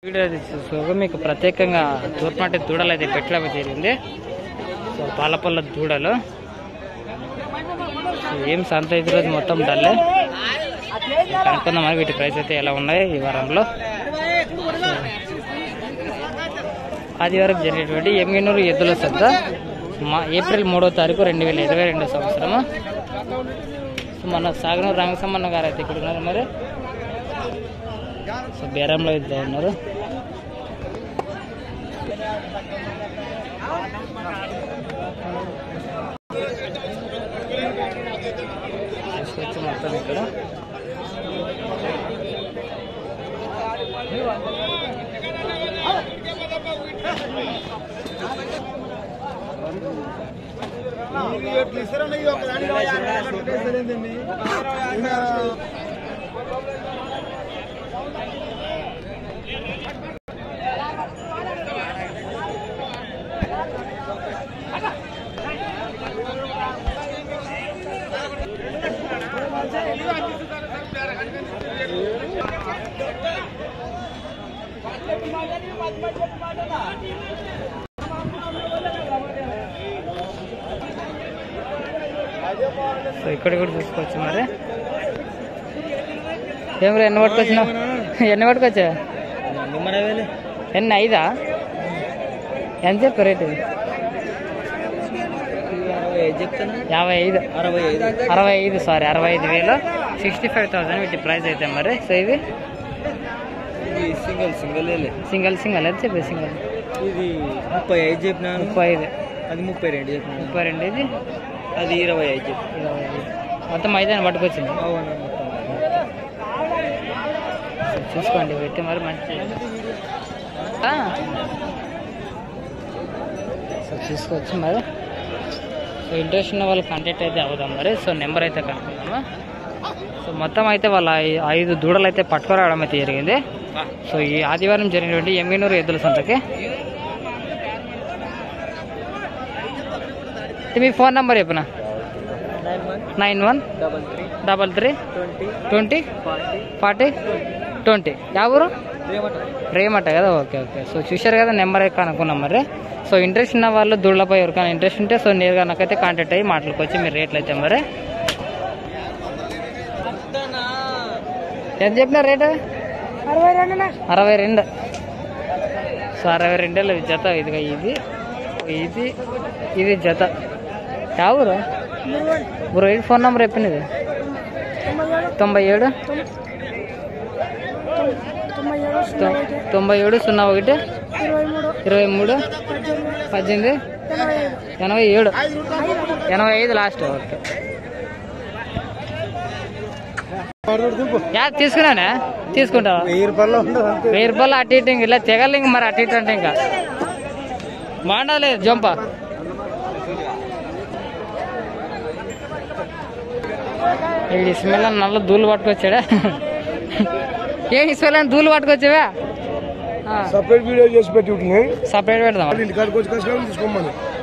Video తీసుకోగా మీకు ప్రత్యేకంగా తూర్పాటి దూడలు అయితే పెట్టడం జరిగింది సో పాలపల్ల దూడలు సో ఏం సంత ఇది రోజు మొత్తం డల్లే కనుక్కుందాం మరి వీటి ప్రైస్ అయితే ఎలా ఉన్నాయి ఈ వారంలో సో ఆదివారం జరిగేటువంటి ఎమ్మినూరు ఎద్దుల సద్ద మా ఏప్రిల్ మూడో తారీఖు రెండు వేల ఇరవై రెండో సంవత్సరము సో మన సాగనూరు రంగసమ్మన్న గారు అయితే ఇక్కడ ఉన్నారు మరి సో బేరంలో ఇద్దరు ఉన్నారు తీసుకొచ్చి మొత్తం ఇక్కడ సో ఇక్కడ కూడా చూసుకోవచ్చు మరి ఏం రా, ఎన్ని పట్టుకొచ్చినావు ఎన్ని పట్టుకొచ్చా ఎన్ని ఐదా ఎంత చెప్పు రేటు యాభై ఐదు అరవై ఐదు అరవై ఐదు సారీ అరవై ఐదు వేలు సిక్స్టీ ఫైవ్ థౌసండ్ వీటి ప్రైస్ అయితే మరి సో ఇవి ఇది సింగిల్ సింగిల్ సింగల్ సింగల్ అది చెప్పి సింగల్ ఇది ముప్పై ఐదు చెప్పినాను ముప్పై ఐదు అది ముప్పై రెండు చెప్పినాను ముప్పై రెండు ఇది అది ఇరవై ఐదు చెప్పి ఇరవై ఐదు మొత్తం ఐదు పట్టుకొచ్చింది అవును మొత్తం సో చూసుకోండి పెట్టి మరి మంచి ఆ. సో చూసుకోవచ్చు మరి సో ఇంట్రెస్ట్ ఉన్న వాళ్ళు కాంటాక్ట్ అయితే అవుదాం మరి సో నెంబర్ అయితే కనుక్కుందామా సో మొత్తం అయితే వాళ్ళ ఐ- ఐదు దూడలు అయితే పట్టుకురావడం అయితే జరిగింది సో ఈ ఆదివారం జరిగినటువంటి ఎమ్మినూరు ఎద్దుల సంతకి ఇది మీ ఫోన్ నెంబర్ చెప్పిన nine one nine one double three double three twenty twenty forty forty twenty ఎవరు రేమట రేమట కదా ఓకే ఓకే సో చూశారు కదా నెంబర్ అయితే కనుక్కున్నాం మరి సో ఇంట్రెస్ట్ ఉన్న వాళ్ళు దూళ్ళపై ఎవరికైనా ఇంట్రెస్ట్ ఉంటే సో నేరుగా నాకైతే కాంటాక్ట్ అయ్యి మాట్లాడుకోవచ్చు మీరు రేట్లు అయితే మరి ఎంత చెప్పిన రేటు అరవై రెండు అరవై రెండు సో అరవై రెండేళ్ళు జత ఇదిగా ఇది ఇది ఇది జత యా ఊరు ఊరు ఏంటి ఫోన్ నెంబర్ చెప్పినది తొంభై ఏడు తొంభై ఏడు తొ- తొంభై ఏడు సున్నా ఒకటి ఇరవై మూడు ఇరవై మూడు పద్దెనిమిది పద్దెనిమిది ఎనభై ఐదు ఎనభై ఏడు ఎనభై ఐదు లాస్ట్ ఓకే యా తీసుకున్నానే తీసుకుంటావా వెయ్యి రూపాయలు ఉండదు అంతే వెయ్యి రూపాయలు అటు ఇటు ఇంక ఇలా తెగలు ఇంక మరి అటు ఇటు అంటే ఇంకా బాగుండాలి జంప ఈ ఇస్మెల్ నల్ల దూలు పట్టుకొచ్చాడా ఏ ఇస్మెల్ దూలు పట్టుకొచ్చావా సపరేట్ వీడియో చేసి పెట్టి ఉంటుంది సపరేట్ పెడదాం ఇంటికాడికి వచ్చి కష్టం తీసుకోమని